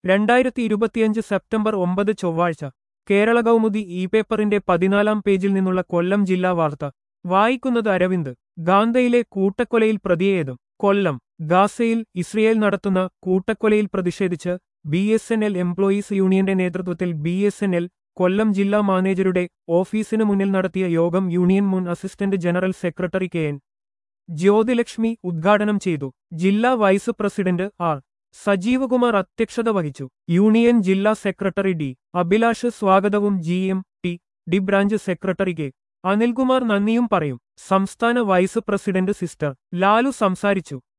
രണ്ടായിരത്തി ഇരുപത്തിയഞ്ച് സെപ്റ്റംബർ ഒമ്പത് ചൊവ്വാഴ്ച കേരള കൗമുദി ഇ പേപ്പറിന്റെ പതിനാലാം പേജിൽ നിന്നുള്ള കൊല്ലം ജില്ലാ വാർത്ത വായിക്കുന്നത് അരവിന്ദ് ഗാന്തയിലെ കൂട്ടക്കൊലയിൽ പ്രതിയേതും കൊല്ലം ഗാസയിൽ ഇസ്രയേൽ നടത്തുന്ന കൂട്ടക്കൊലയിൽ പ്രതിഷേധിച്ച് B S N L employees യൂണിയന്റെ നേതൃത്വത്തിൽ B S N L Kollam ജില്ലാ മാനേജരുടെ ഓഫീസിനു മുന്നിൽ നടത്തിയ യോഗം യൂണിയൻ മുൻ assistant general secretary K N Jyothilakshmi ഉദ്ഘാടനം ചെയ്തു ജില്ലാ വൈസ് പ്രസിഡന്റ് ആർ സജീവകുമാർ അധ്യക്ഷത വഹിച്ചു യൂണിയൻ ജില്ലാ സെക്രട്ടറി ഡി അഭിലാഷ് സ്വാഗതവും G M T D branch secretary K Anilkumar നന്ദിയും പറയും സംസ്ഥാന വൈസ് പ്രസിഡന്റ് സിസ്റ്റർ ലാലു സംസാരിച്ചു